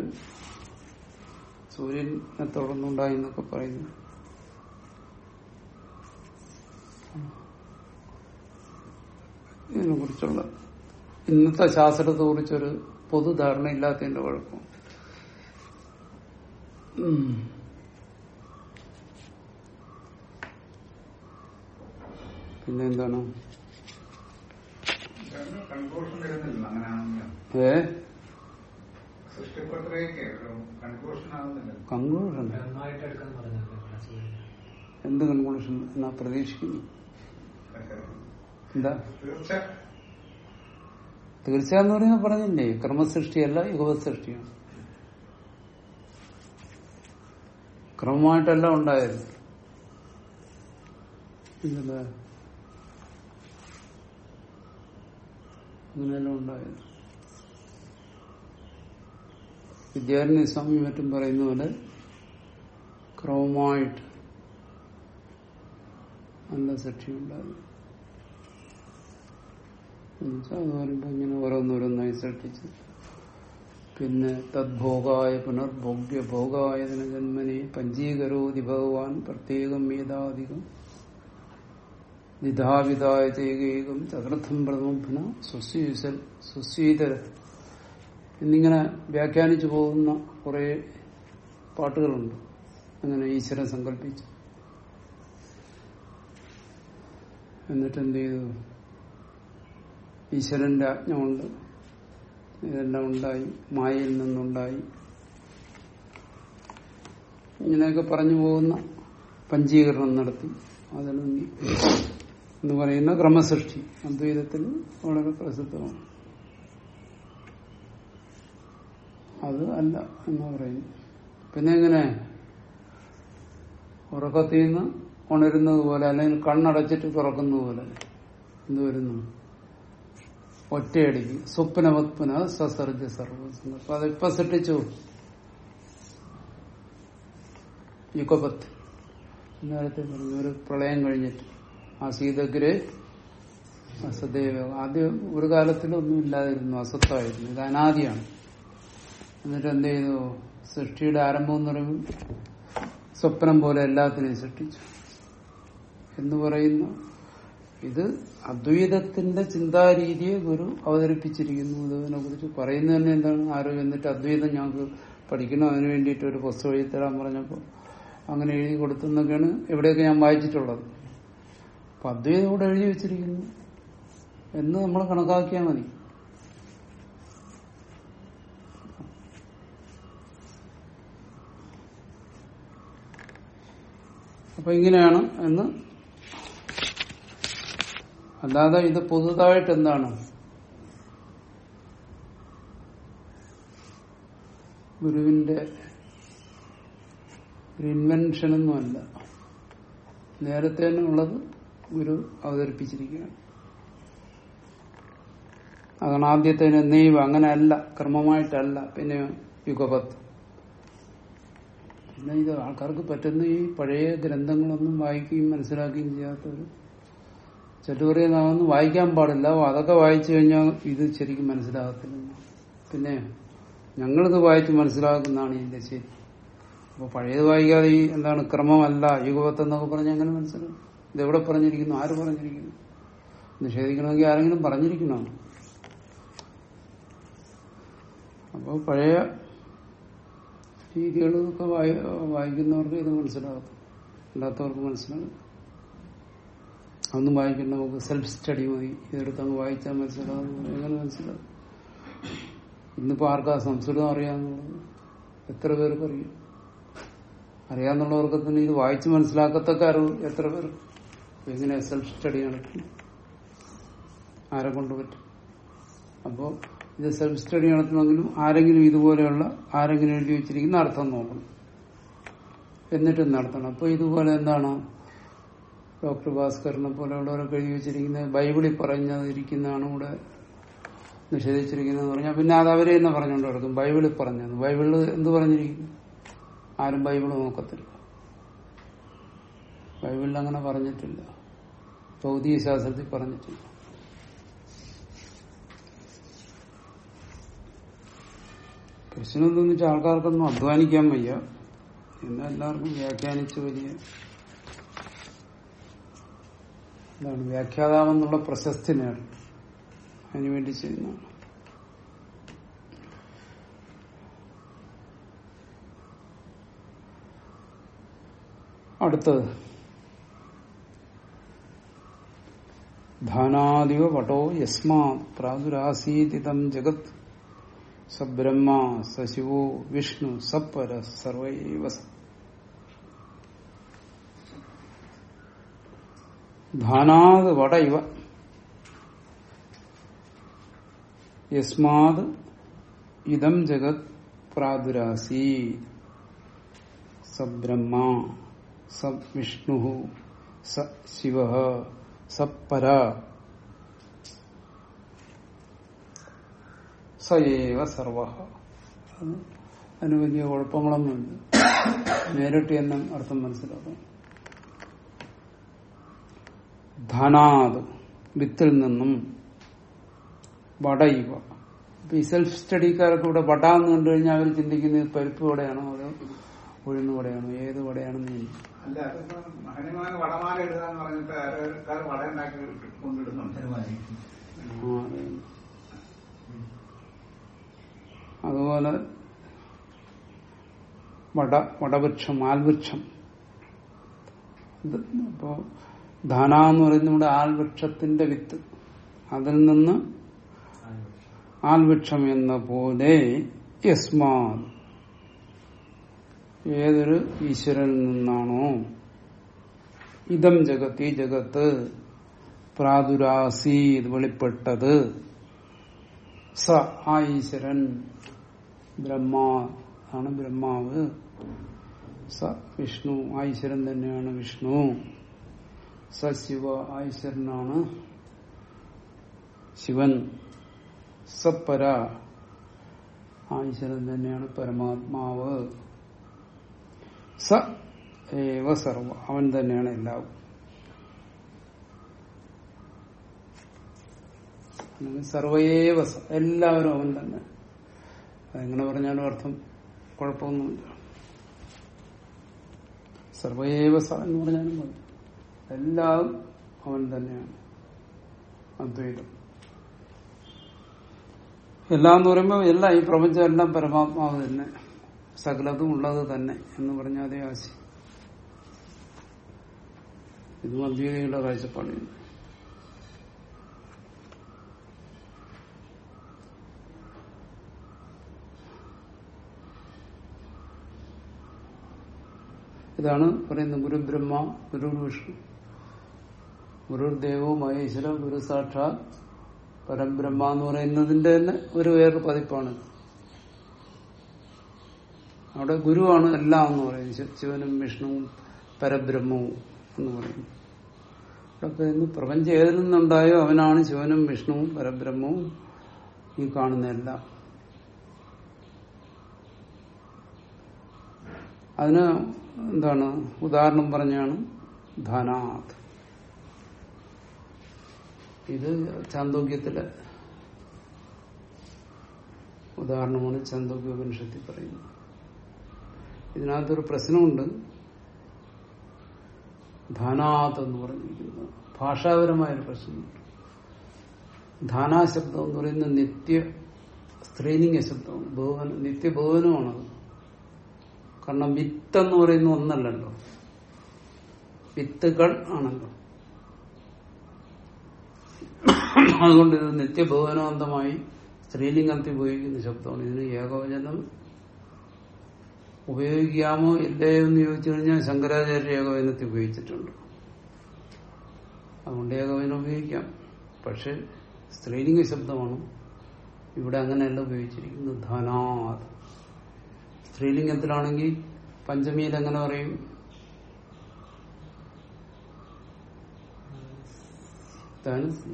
സൂര്യനെ തുടർന്നുണ്ടായി എന്നൊക്കെ പറയുന്നു ഇതിനെ കുറിച്ചുള്ള ഇന്നത്തെ ശാസ്ത്രത്തെ കുറിച്ചൊരു പൊതുധാരണ ഇല്ലാത്തതിന്റെ കുഴപ്പം ഉം. പിന്നെ എന്താണ് കൺക്ലൂഷൻ വരുന്നില്ല അങ്ങനെയാണെങ്കിലും ഏ സൃഷ്ടിപ്പത്രയൊക്കെ ഒരു കൺക്ലൂഷൻ ആവുന്നില്ല കൺക്ലൂഷൻ ബ്രഹ്മമായിട്ട് എടുക്കാൻ പറഞ്ഞല്ലോ ക്ലാസ്സിൽ എന്ത് കൺക്ലൂഷൻ എന്നാ പ്രതീക്ഷിക്കുന്നു എന്താ തീർച്ച തീർച്ചയാന്ന് പറയുന്നത് പറഞ്ഞില്ലേ ക്രമസൃഷ്ടിയല്ല യുഗസൃഷ്ടിയാണ് ക്രമമായിട്ടല്ല ഉണ്ടായത് ഇതല്ലേ അങ്ങനെയല്ല ഉണ്ടായത് വിദ്യാരണ്യ സ്വാമി മറ്റും പറയുന്ന പോലെ ക്രമമായിട്ട് നല്ല സൃഷ്ടി ഉണ്ടായത് എന്നുവെച്ചാൽ അത് വരുമ്പോ ഇങ്ങനെ ഓരോന്നോരോന്നായി സൃഷ്ടിച്ച് പിന്നെ തദ്ഭോഗായ പുനർഭോഗ്യ ഭോഗായതിന ജന്മനെ പഞ്ചീകരോതി ഭഗവാൻ പ്രത്യേകം വേദാധികം നിധാവിധായ ചെയ്കേകം ചതുർത്ഥം പ്രഥമം പുന സുസ്വീസൽ സുസ്വീതര എന്നിങ്ങനെ വ്യാഖ്യാനിച്ചു പോകുന്ന കുറെ പാട്ടുകളുണ്ട് അങ്ങനെ ഈശ്വരൻ സങ്കല്പിച്ചു എന്നിട്ട് എന്ത് ചെയ്തു ഈശ്വരന്റെ ആജ്ഞ കൊണ്ട് ഇതെല്ലാം ഉണ്ടായി മായയിൽ നിന്നുണ്ടായി ഇങ്ങനെയൊക്കെ പറഞ്ഞു പോകുന്ന പഞ്ചീകരണം നടത്തി അതിൽ നിന്ന് എന്ന് പറയുന്ന ക്രമസൃഷ്ടി അദ്വൈതത്തിൽ വളരെ പ്രസിദ്ധമാണ് അത് അല്ല എന്ന് പറയുന്നു പിന്നെ എങ്ങനെ ഉറക്കത്തിൽ നിന്ന് ഉണരുന്നത് പോലെ അല്ലെങ്കിൽ കണ്ണടച്ചിട്ട് തുറക്കുന്നത് പോലെ എന്ത് വരുന്നു ഒറ്റയടിക്ക് സ്വപ്നവത്പുന സസർജ സർവസം അപ്പൊ അതിപ്പോ സൃഷ്ടിച്ചു യുഗപത്ത് നേരത്തെ പറഞ്ഞു ഒരു പ്രളയം കഴിഞ്ഞിട്ട് ആ സീതഗ്രെ അസദേവ ആദ്യം ഒരു കാലത്തിലൊന്നും ഇല്ലാതിരുന്നു അസത്തായിരുന്നു ഇത് അനാദിയാണ് എന്നിട്ട് എന്ത് ചെയ്തു സൃഷ്ടിയുടെ ആരംഭം എന്ന് പറയുമ്പോൾ സ്വപ്നം പോലെ എല്ലാത്തിനെയും സൃഷ്ടിച്ചു എന്ന് പറയുന്നു ഇത് അദ്വൈതത്തിന്റെ ചിന്താരീതിയെ ഗുരു അവതരിപ്പിച്ചിരിക്കുന്നു ഇതിനെ കുറിച്ച് പറയുന്നത് തന്നെ എന്താണ് ആരോ എന്നിട്ട് അദ്വൈതം ഞങ്ങൾക്ക് പഠിക്കണം അതിന് വേണ്ടിയിട്ട് ഒരു പുസ്തകം എഴുതി തരാൻ പറഞ്ഞപ്പോൾ അങ്ങനെ എഴുതി കൊടുത്തെന്നൊക്കെയാണ് എവിടെയൊക്കെ ഞാൻ വായിച്ചിട്ടുള്ളത് അപ്പൊ അദ്വൈതം ഇവിടെ എഴുതി വെച്ചിരിക്കുന്നു എന്ന് നമ്മൾ കണക്കാക്കിയാൽ മതി അപ്പൊ ഇങ്ങനെയാണ് എന്ന് അല്ലാതെ ഇത് പുതുതായിട്ട് എന്താണ് ഗുരുവിന്റെ ഒരു ഇൻവെൻഷനൊന്നുമല്ല നേരത്തെ തന്നെ ഉള്ളത് ഗുരു അവതരിപ്പിച്ചിരിക്കുകയാണ് അതാണ് ആദ്യത്തെ നെയ്വ് അങ്ങനെയല്ല ക്രമമായിട്ടല്ല പിന്നെ യുഗപത്ത് പിന്നെ ഇത് ആൾക്കാർക്ക് പറ്റുന്ന ഈ പഴയ ഗ്രന്ഥങ്ങളൊന്നും വായിക്കുകയും മനസ്സിലാക്കുകയും ചെയ്യാത്തവർ ചില പറയുന്ന അതൊന്നും വായിക്കാൻ പാടില്ല ഓ, അതൊക്കെ വായിച്ചു കഴിഞ്ഞാൽ ഇത് ശരിക്കും മനസ്സിലാകത്തില്ല പിന്നെ ഞങ്ങളിത് വായിച്ച് മനസ്സിലാക്കുന്നതാണ് ഇതിന്റെ ശരി അപ്പൊ പഴയത് വായിക്കാതെ ഈ എന്താണ് ക്രമമല്ല യുഗപത്ത് എന്നൊക്കെ പറഞ്ഞാൽ എങ്ങനെ മനസ്സിലാവും ഇതെവിടെ പറഞ്ഞിരിക്കുന്നു ആര് പറഞ്ഞിരിക്കുന്നു നിഷേധിക്കണമെങ്കിൽ ആരെങ്കിലും പറഞ്ഞിരിക്കണോ അപ്പോൾ പഴയ രീതികളൊക്കെ വായി വായിക്കുന്നവർക്ക് ഇത് മനസ്സിലാകും അല്ലാത്തവർക്ക് മനസ്സിലാകും അതൊന്നും വായിക്കുന്ന നമുക്ക് സെൽഫ് സ്റ്റഡി മതി ഇതെടുത്ത് അങ്ങ് വായിച്ചാൽ മനസ്സിലാകും എങ്ങനെ മനസ്സിലാകും ഇന്നിപ്പോ ആർക്കാ സംസ്കൃതം അറിയാന്നുള്ളത് എത്ര പേർക്ക് അറിയാം അറിയാന്നുള്ളവർക്ക് തന്നെ ഇത് വായിച്ച് മനസ്സിലാക്കത്തക്ക അറിവ് എത്ര പേർ എങ്ങനെ സെൽഫ് സ്റ്റഡി നടക്കും ആരെ കൊണ്ട് പറ്റും അപ്പോ ഇത് സെൽഫ് സ്റ്റഡി നടത്തണമെങ്കിലും ആരെങ്കിലും ഇതുപോലെയുള്ള ആരെങ്കിലും എഴുതി വെച്ചിരിക്കുന്ന അർത്ഥം നോക്കണം എന്നിട്ട് നടത്തണം അപ്പൊ ഇതുപോലെ എന്താണ് ഡോക്ടർ ഭാസ്കറിനെ പോലെയുള്ളവരൊക്കെ എഴുതി വെച്ചിരിക്കുന്നത് ബൈബിളിൽ പറഞ്ഞതിരിക്കുന്നതാണ് ഇവിടെ നിഷേധിച്ചിരിക്കുന്നത് പറഞ്ഞാൽ പിന്നെ അത് അവരെ തന്നെ പറഞ്ഞുകൊണ്ട് കിടക്കും ബൈബിളിൽ പറഞ്ഞത് ബൈബിളിൽ എന്ത് പറഞ്ഞിരിക്കുന്നു ആരും ബൈബിള് നോക്കത്തില്ല ബൈബിളിൽ അങ്ങനെ പറഞ്ഞിട്ടില്ല ഭൗതിക ശാസ്ത്രത്തിൽ പറഞ്ഞിട്ടില്ല പ്രശ്നം എന്താണെന്ന് വെച്ചാൽ ആൾക്കാർക്കൊന്നും അധ്വാനിക്കാൻ വയ്യ എന്നാൽ എല്ലാവർക്കും വ്യാഖ്യാനിച്ച് വലിയ എന്താണ് വ്യാഖ്യാതാവെന്നുള്ള പ്രശസ്തി നേടും അതിനുവേണ്ടി ചെയ്യുന്നതാണ് അടുത്തത് ധാനാദിവ വടോ യസ്മാ പ്രാദുരാസീതിതം ജഗത് സബ്രഹ്മ സശിവോ വിഷ്ണു സപ്പര സർവൈവ സ. ധാനാത് വട ഇവ യസ്മാത് ഇതം ജഗത് പ്രാദുരാസീ സബ്രഹ്മ സബ് വിഷ്ണു സ ശിവ സപ്പര സയേവ സർവ അതിന് വലിയ കുഴപ്പങ്ങളൊന്നുമില്ല നേരിട്ട് എന്നും അർത്ഥം മനസ്സിലാക്കാം ധനാത് വിത്തിൽ നിന്നും വടയുവ ഇപ്പൊ ഈ സെൽഫ് സ്റ്റഡിക്കാരൊക്കെ ഇവിടെ വട എന്ന് കണ്ടു കഴിഞ്ഞാൽ അവർ ചിന്തിക്കുന്നത് പരിപ്പ് വടയാണോ അതോ ഉഴുന്ന് വടയാണോ ഏത് വടയാണെന്ന് ചിന്തിക്കും. അല്ല അതിപ്പോ ഹനുമാൻ വടമാല ഇടുകയെന്ന് പറഞ്ഞിട്ട് ആൾക്കാർ വട ഉണ്ടാക്കി കൊണ്ടിടുന്നുണ്ട് ആ, അതെ. അതുപോലെ വട വടവൃക്ഷം ആൽവൃക്ഷം ഇത് അപ്പോ ധാന എന്ന് പറയുന്നത് നമ്മുടെ ആൽവൃക്ഷത്തിന്റെ വിത്ത് അതിൽ നിന്ന് ആൽവൃക്ഷം എന്ന പോലെ യസ്മാ ഏതൊരു ഈശ്വരനിൽ നിന്നാണോ ഇതം ജഗത്ത് ഈ ജഗത്ത് പ്രാദുരാസി വെളിപ്പെട്ടത് സ ആ ഈശ്വരൻ ബ്രഹ്മാ ആണ് ബ്രഹ്മാവ് സ വിഷ്ണു ആ ഈശ്വരൻ തന്നെയാണ് വിഷ്ണു സ ശിവ ആ ഈശ്വരനാണ് ശിവൻ സപ്പര ആ ഈശ്വരൻ തന്നെയാണ് പരമാത്മാവ് സ ഏവ സർവ അവൻ തന്നെയാണ് എല്ലാവും അല്ലെങ്കിൽ സർവയേവ സ എല്ലാവരും അവൻ തന്നെ അതെങ്ങനെ പറഞ്ഞാലും അർത്ഥം കുഴപ്പമൊന്നുമില്ല സർവൈവ സ എന്ന് പറഞ്ഞാലും മതി എല്ലാം അവൻ തന്നെയാണ് അദ്വൈതം എല്ലാം എന്ന് പറയുമ്പോൾ എല്ലാം ഈ പ്രപഞ്ചം എല്ലാം പരമാത്മാവ് തന്നെ സകലതും ഉള്ളത് തന്നെ എന്ന് പറഞ്ഞ അതേ ആശയം ഇതും അദ്വൈതികളുടെ കാഴ്ചപ്പാടില്ല ഇതാണ് പറയുന്നത് ഗുരു ബ്രഹ്മ ഗുരു വിഷ്ണു ഗുരു ദേവോ മഹേശ്വര ഗുരു സാക്ഷാത് പരബ്രഹ്മ എന്ന് പറയുന്നതിന്റെ തന്നെ ഒരു വേറൊരു പതിപ്പാണ് അവിടെ ഗുരുവാണ് എല്ലാം എന്ന് പറയുന്നത് ശിവ- ശിവനും വിഷ്ണുവും പരബ്രഹ്മവും എന്ന് പറയുന്നു അവിടെ പറയുന്നു പ്രപഞ്ചം ഏതിൽ നിന്നുണ്ടായോ അവനാണ് ശിവനും വിഷ്ണുവും പരബ്രഹ്മവും ഈ കാണുന്ന എല്ലാം അതിന് എന്താണ് ഉദാഹരണം പറഞ്ഞാണ് ധനാഥ് ഇത് ചാന്തോക്യത്തിലെ ഉദാഹരണമാണ് ചാന്തോക്യ ഉപനിഷത്തിൽ പറയുന്നത് ഇതിനകത്തൊരു പ്രശ്നമുണ്ട് ധാനാത്ത് എന്ന് പറഞ്ഞിരിക്കുന്നത് ഭാഷാപരമായൊരു പ്രശ്നമുണ്ട് ധാനാശബ്ദം എന്ന് പറയുന്നത് നിത്യ സ്ത്രീലിംഗ ശബ്ദമാണ് ബഹുവന നിത്യ ബഹുവനമാണത് കാരണം വിത്ത് എന്ന് പറയുന്ന ഒന്നല്ലല്ലോ വിത്തുകൾ ആണല്ലോ അതുകൊണ്ട് ഇത് നിത്യബഹുവനാന്തമായി സ്ത്രീലിംഗത്തിൽ ഉപയോഗിക്കുന്ന ശബ്ദമാണ് ഇതിന് ഏകവചനം ഉപയോഗിക്കാമോ ഇല്ലേ എന്ന് ചോദിച്ചു കഴിഞ്ഞാൽ ശങ്കരാചാര്യ ഏകവചനത്തിൽ ഉപയോഗിച്ചിട്ടുണ്ട് അതുകൊണ്ട് ഏകവചനം ഉപയോഗിക്കാം പക്ഷെ സ്ത്രീലിംഗ ശബ്ദമാണ് ഇവിടെ അങ്ങനെയല്ല ഉപയോഗിച്ചിരിക്കുന്നത് ധനാത് സ്ത്രീലിംഗത്തിലാണെങ്കിൽ പഞ്ചമിയിൽ എങ്ങനെ പറയും ധനസ്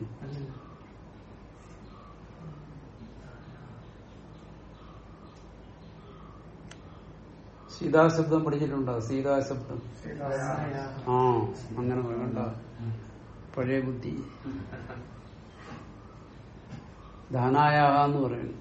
സീതാശബ്ദം പഠിച്ചിട്ടുണ്ടോ സീതാശബ്ദം ആ അങ്ങനെ വേണ്ട പഴയ ബുദ്ധി ധാനായ എന്ന് പറയുന്നു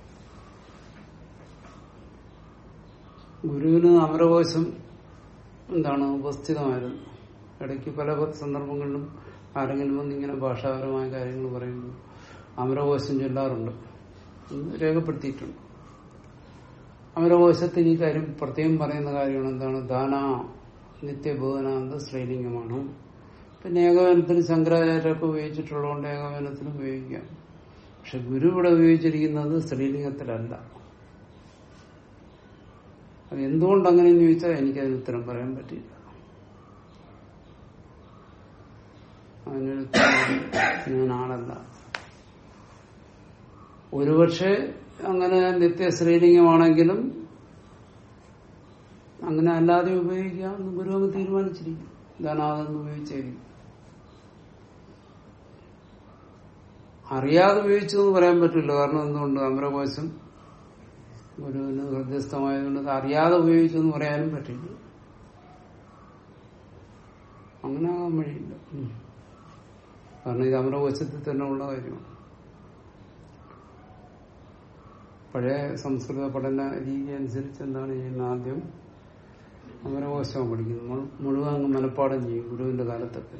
ഗുരുവിന് അമരകോശം എന്താണ് ഉപസ്ഥിതമായിരുന്നു ഇടയ്ക്ക് പല സന്ദർഭങ്ങളിലും ആരെങ്കിലും വന്ന് ഇങ്ങനെ ഭാഷാപരമായ കാര്യങ്ങൾ പറയുമ്പോൾ അമരകോശം ചൊല്ലാറുണ്ട് എന്ന് രേഖപ്പെടുത്തിയിട്ടുണ്ട് അമരകോശത്തിന് ഈ കാര്യം പ്രത്യേകം പറയുന്ന കാര്യമാണ് എന്താണ് ദാന നിത്യഭുവനാന്ത ശ്രീലിംഗമാണ് പിന്നെ ഏകവനത്തിന് ശങ്കരാചാര്യൊക്കെ ഉപയോഗിച്ചിട്ടുള്ളതുകൊണ്ട് ഏകവനത്തിന് ഉപയോഗിക്കാം പക്ഷെ ഗുരു ഇവിടെ ഉപയോഗിച്ചിരിക്കുന്നത് സ്ത്രീലിംഗത്തിലല്ല അത് എന്തുകൊണ്ട് അങ്ങനെയെന്ന് ചോദിച്ചാൽ എനിക്കതിന് ഉത്തരം പറയാൻ പറ്റില്ല അതിനൊരു ഉത്തരം ഞാൻ ആളല്ല ഒരുപക്ഷെ അങ്ങനെ നിത്യ സ്ത്രീലിംഗമാണെങ്കിലും അങ്ങനെ അല്ലാതെ ഉപയോഗിക്കാം എന്ന് ഗുരു അങ്ങ് തീരുമാനിച്ചിരിക്കും ധനാഥെന്ന് ഉപയോഗിച്ചായിരിക്കും അറിയാതെ ഉപയോഗിച്ചു എന്ന് പറയാൻ പറ്റില്ല കാരണം എന്തുകൊണ്ട് അമരകോശം ഗുരുവിന് ഹൃദയസ്ഥമായതുകൊണ്ട് അത് അറിയാതെ ഉപയോഗിച്ചു എന്ന് പറയാനും പറ്റില്ല അങ്ങനെ ആകാൻ വഴിയില്ല ഉം. കാരണം ഇത് അമരകോശത്തിൽ തന്നെ ഉള്ള കാര്യമാണ് പഴയ സംസ്കൃത പഠന രീതി അനുസരിച്ച് എന്താണ് ചെയ്യുന്നത് ആദ്യം അമരകോശമാണ് പഠിക്കുന്നത് മുഴു- മുഴുവൻ അങ്ങ് മനഃപ്പാടം ചെയ്യും ഗുരുവിന്റെ കാലത്തൊക്കെ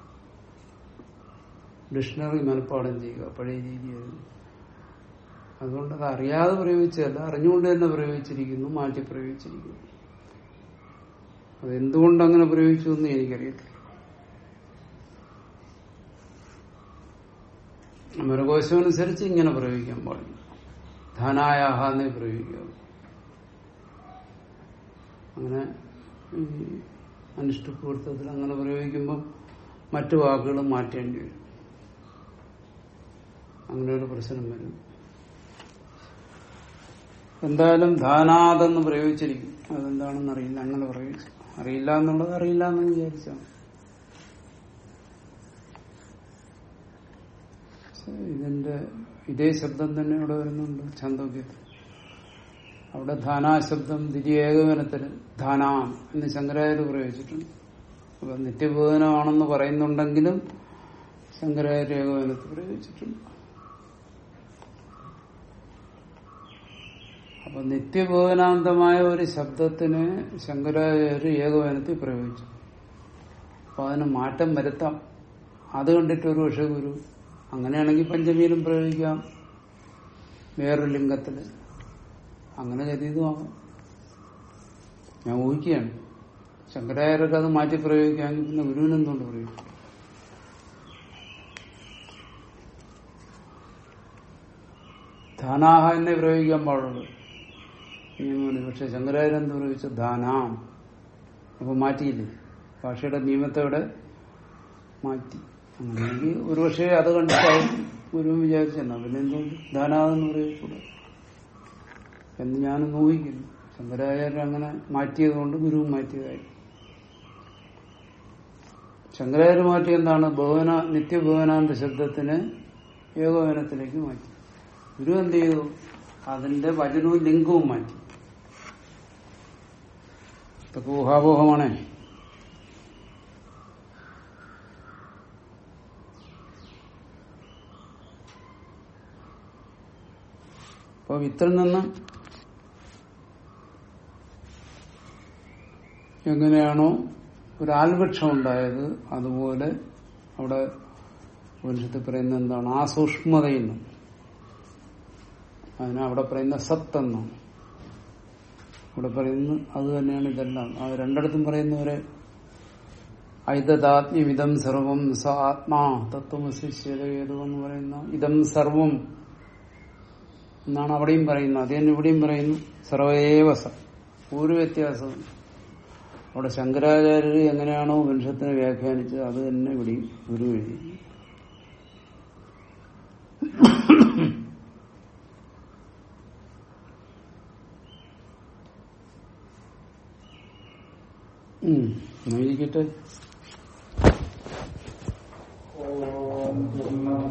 ഡിക്ഷണറി മനഃപ്പാടം ചെയ്യുക പഴയ രീതിയായിരുന്നു അതുകൊണ്ട് അത് അറിയാതെ പ്രയോഗിച്ചതല്ല അറിഞ്ഞുകൊണ്ട് തന്നെ പ്രയോഗിച്ചിരിക്കുന്നു മാറ്റി പ്രയോഗിച്ചിരിക്കുന്നു അത് എന്തുകൊണ്ട് അങ്ങനെ പ്രയോഗിച്ചു എന്ന് എനിക്കറിയത്തില്ല അമരകോശം അനുസരിച്ച് ഇങ്ങനെ പ്രയോഗിക്കാൻ പാടില്ല ധനായാഹ എന്നേ പ്രയോഗിക്കുക അങ്ങനെ ഈ അനുഷ്ഠുപ്രവൃത്തത്തിൽ അങ്ങനെ പ്രയോഗിക്കുമ്പം മറ്റു വാക്കുകൾ മാറ്റേണ്ടി വരും അങ്ങനെ ഒരു പ്രശ്നം വരും എന്തായാലും ധാനാതെന്ന് പ്രയോഗിച്ചിരിക്കും അതെന്താണെന്ന് അറിയില്ല അങ്ങനെ പ്രയോഗിച്ചു അറിയില്ല എന്നുള്ളത് അറിയില്ല എന്ന് വിചാരിച്ചാണ് ഇതിന്റെ ഇതേ ശബ്ദം തന്നെ ഇവിടെ വരുന്നുണ്ട് ഛാന്തോക്യത്തിൽ അവിടെ ധാനാശബ്ദം ദ്വിതീയേകവനത്തിൽ ധാനാം എന്ന് ശങ്കരാചാര്യ പ്രയോഗിച്ചിട്ടുണ്ട് അപ്പൊ നിത്യഭുവനമാണെന്ന് പറയുന്നുണ്ടെങ്കിലും ശങ്കരാചാര്യ ഏകവനത്തിൽ പ്രയോഗിച്ചിട്ടുണ്ട് അപ്പൊ നിത്യബോധനാന്തമായ ഒരു ശബ്ദത്തിന് ശങ്കരാചാര്യ ഏകവനത്തിൽ പ്രയോഗിച്ചു അപ്പൊ അതിന് മാറ്റം വരുത്താം അത് കണ്ടിട്ട് ഒരു പക്ഷേ ഗുരു അങ്ങനെയാണെങ്കിൽ പഞ്ചമിയിലും പ്രയോഗിക്കാം വേറൊരു ലിംഗത്തില് അങ്ങനെ കരുതുമാകാം ഞാൻ ഊഹിക്കുകയാണ് ശങ്കരാചാര്യർക്ക് അത് മാറ്റി പ്രയോഗിക്കാമെങ്കിൽ പിന്നെ ഗുരുവിന് എന്തുകൊണ്ട് പ്രയോഗിക്കും ധാനാഹ എന്നെ പ്രയോഗിക്കാൻ പാടുള്ളൂ നിയമമാണ് പക്ഷെ ശങ്കരാചാര്യൻ എന്ത് പ്രയോഗിച്ചു ധാനാം അപ്പൊ മാറ്റിയില്ലേ ഭാഷയുടെ നിയമത്തെ ഇവിടെ മാറ്റി അങ്ങനെയെങ്കിൽ ഒരുപക്ഷെ അത് കണ്ടിട്ടായി ഗുരു വിചാരിച്ചെന്നാ പിന്നെ എന്തുകൊണ്ട് ധാനാതെന്ന് പറയക്കൂടെ എന്ന് ഞാനൊന്ന് ഊഹിക്കുന്നു ശങ്കരാചാര്യൻ അങ്ങനെ മാറ്റിയതുകൊണ്ട് ഗുരുവും മാറ്റിയതായി ശങ്കരാചാര്യ മാറ്റി എന്താണ് ഭവന നിത്യഭവനാന്ത ശബ്ദത്തിന് ഏകോപനത്തിലേക്ക് മാറ്റി ഗുരു എന്ത് ചെയ്തു അതിന്റെ വചനവും ലിംഗവും മാറ്റി ഇതൊക്കെ ഊഹാപോഹമാണേ അപ്പൊ വിത്തിൽ നിന്ന് എങ്ങനെയാണോ ഒരു ആൽവൃക്ഷം ഉണ്ടായത് അതുപോലെ അവിടെ ഉപനിഷത്തിൽ പറയുന്ന എന്താണ് ആ സൂക്ഷ്മതയിൽ നിന്നും അതിന് അവിടെ പറയുന്ന സത്ത് എന്നും ഇവിടെ പറയുന്ന അത് തന്നെയാണ് ഇതെല്ലാം ആ രണ്ടിടത്തും പറയുന്നവരെ ഐതദാത്മ്യമിതം സർവം സ ആത്മാ തത്വമസിശ്ചേതേതു എന്ന് പറയുന്ന ഇതം സർവം എന്നാണ് അവിടെയും പറയുന്നത് അത് തന്നെ ഇവിടെയും പറയുന്നു സർവേവസ ഒരു വ്യത്യാസവും അവിടെ ശങ്കരാചാര്യർ എങ്ങനെയാണോ ഉപനിഷത്തിനെ വ്യാഖ്യാനിച്ചത് അത് തന്നെ ഇവിടെയും ഗുരു എഴുതി ഉം, എന്നാ ഇരിക്കട്ടെ